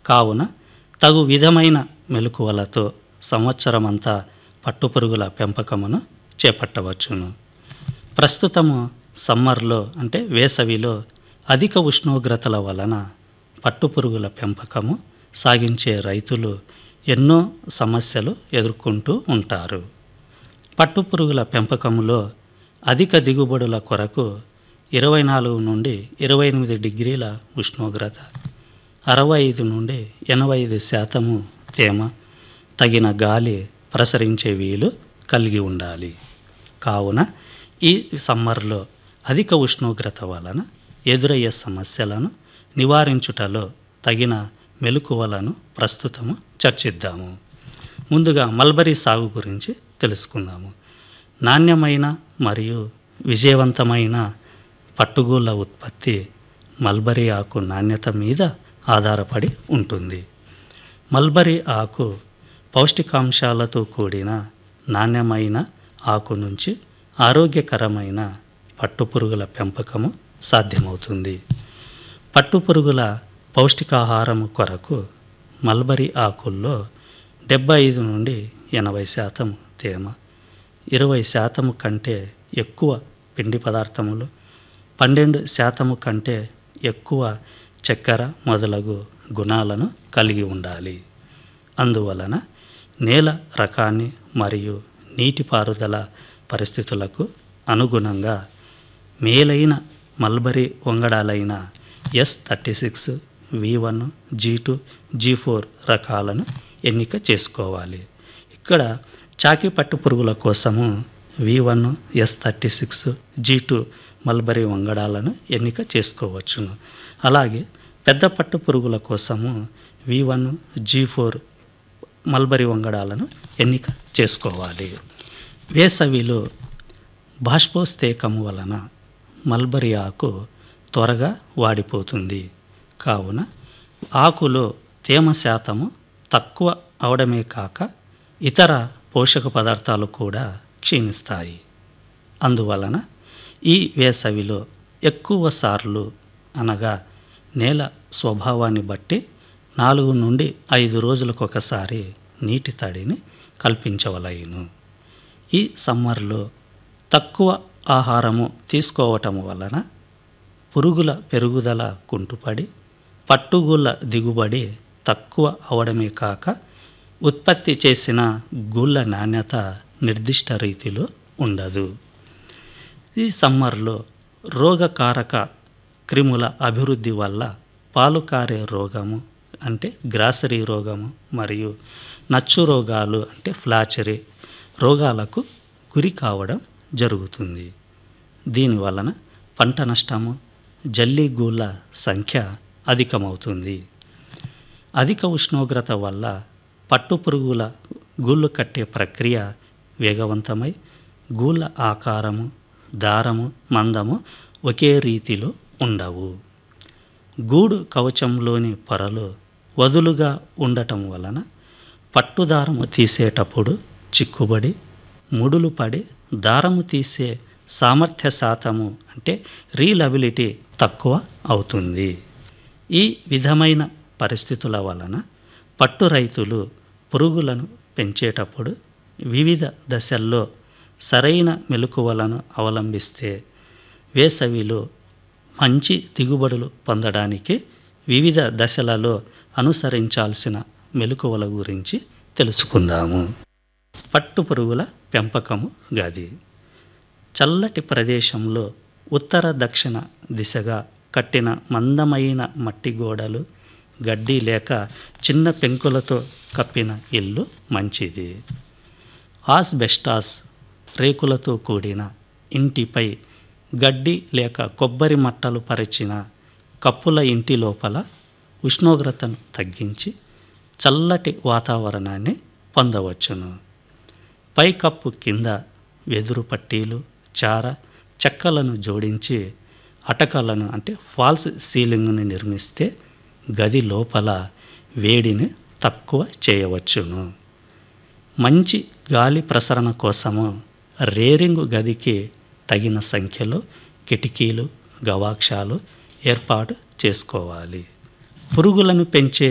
కావున తగు విధమైన మెలకువలతో సంవత్సరమంతా పట్టుపురుగుల పెంపకమును చేపట్టవచ్చును ప్రస్తుతము సమ్మర్లో అంటే వేసవిలో అధిక ఉష్ణోగ్రతల వలన పట్టుపురుగుల పెంపకము సాగించే రైతులు ఎన్నో సమస్యలు ఎదుర్కొంటూ ఉంటారు పట్టుపురుగుల పెంపకంలో అధిక దిగుబడుల కొరకు ఇరవై నాలుగు నుండి ఇరవై ఎనిమిది డిగ్రీల ఉష్ణోగ్రత అరవై ఐదు నుండి ఎనభై ఐదు శాతము తేమ తగిన గాలి ప్రసరించే వీలు కలిగి ఉండాలి కావున ఈ సమ్మర్లో అధిక ఉష్ణోగ్రత వలన ఎదురయ్యే సమస్యలను నివారించుటలో తగిన మెలకువలను ప్రస్తుతము చర్చిద్దాము ముందుగా మల్బరీ సాగు గురించి తెలుసుకుందాము నాణ్యమైన మరియు విజయవంతమైన పట్టుగూళ్ళ ఉత్పత్తి మల్బరీ ఆకు నాణ్యత మీద ఆధారపడి ఉంటుంది మల్బరీ ఆకు పౌష్టికాంశాలతో కూడిన నాణ్యమైన ఆకు నుంచి ఆరోగ్యకరమైన పట్టుపురుగుల పెంపకము సాధ్యమవుతుంది పట్టుపురుగుల పౌష్టికాహారము కొరకు మల్బరీ ఆకుల్లో డెబ్బై ఐదు నుండి ఎనభై శాతం తేమ ఇరవై శాతము కంటే ఎక్కువ పిండి పదార్థములు పన్నెండు శాతము కంటే ఎక్కువ చక్కెర మొదలగు గుణాలను కలిగి ఉండాలి అందువలన నేల రకాన్ని మరియు నీటిపారుదల పరిస్థితులకు అనుగుణంగా మేలైన మల్బరీ వంగడాలైన S thirty six V one G two G four రకాలను ఎన్నిక చేసుకోవాలి ఇక్కడ చాకి పట్టు పురుగుల కోసము V one S thirty six G two mulberry వంగడాలను ఎన్నిక చేసుకోవచ్చును అలాగే పెద్ద పట్టు పురుగుల కోసము V one G four mulberry వంగడాలను ఎన్నిక చేసుకోవాలి వేసవిలో బాష్పోస్తేకము వలన మల్బరీ ఆకు త్వరగా వాడిపోతుంది కావున ఆకులో తేమ శాతము తక్కువ అవడమే కాక ఇతర పోషక పదార్థాలు కూడా క్షీణిస్తాయి అందువలన ఈ వేసవిలో ఎక్కువ సార్లు అనగా నేల స్వభావాన్ని బట్టి నాలుగు నుండి ఐదు రోజులకు ఒకసారి నీటి తడిని కల్పించవలయును ఈ సమ్మర్లో తక్కువ ఆహారము తీసుకోవటం వలన పురుగుల పెరుగుదల కుంటుపడి పట్టుగూళ్ళ దిగుబడి తక్కువ అవడమే కాక ఉత్పత్తి చేసిన గూళ్ళ నాణ్యత నిర్దిష్ట రీతిలో ఉండదు ఈ సమ్మర్లో రోగకారక క్రిముల అభివృద్ధి వల్ల పాలు కారే రోగము అంటే గ్రాసరీ రోగము మరియు నచ్చు రోగాలు అంటే ఫ్లాచరీ రోగాలకు గురి కావడం జరుగుతుంది దీనివలన పంట నష్టము జల్లి గూళ్ళ సంఖ్య అధికమవుతుంది అధిక ఉష్ణోగ్రత వల్ల పట్టుపురుగుల గూళ్ళు కట్టే ప్రక్రియ వేగవంతమై గూళ్ళ ఆకారము దారము మందము ఒకే రీతిలో ఉండవు గూడు కవచంలోని పొరలు వదులుగా ఉండటం వలన పట్టుదారము తీసేటప్పుడు చిక్కుబడి ముడులు పడి దారము తీసే సామర్థ్య శాతము అంటే రీలబిలిటీ తక్కువ అవుతుంది ఈ విధమైన పరిస్థితుల వలన పట్టు రైతులు పురుగులను పెంచేటప్పుడు వివిధ దశల్లో సరైన మెలకువలను అవలంబిస్తే వేసవిలో మంచి దిగుబడులు పొందడానికి వివిధ దశలలో అనుసరించాల్సిన మెలకువల గురించి తెలుసుకుందాము పట్టు పురుగుల పెంపకము గది చల్లటి ప్రదేశంలో ఉత్తర దక్షిణ దిశగా కట్టిన మందమైన మట్టి గోడలు గడ్డి లేక చిన్న పెంకులతో కప్పిన ఇల్లు మంచిది ఆస్బెస్టాస్ రేకులతో కూడిన ఇంటిపై గడ్డి లేక కొబ్బరి మట్టలు పరిచిన కప్పుల ఇంటి లోపల ఉష్ణోగ్రతను తగ్గించి చల్లటి వాతావరణాన్ని పొందవచ్చును పైకప్పు కింద వెదురు పట్టీలు చార చెక్కలను జోడించి అటకలను అంటే ఫాల్స్ సీలింగ్ని నిర్మిస్తే గది లోపల వేడిని తక్కువ చేయవచ్చును మంచి గాలి ప్రసరణ కోసము రేరింగు గదికి తగిన సంఖ్యలో కిటికీలు గవాక్షాలు ఏర్పాటు చేసుకోవాలి పురుగులను పెంచే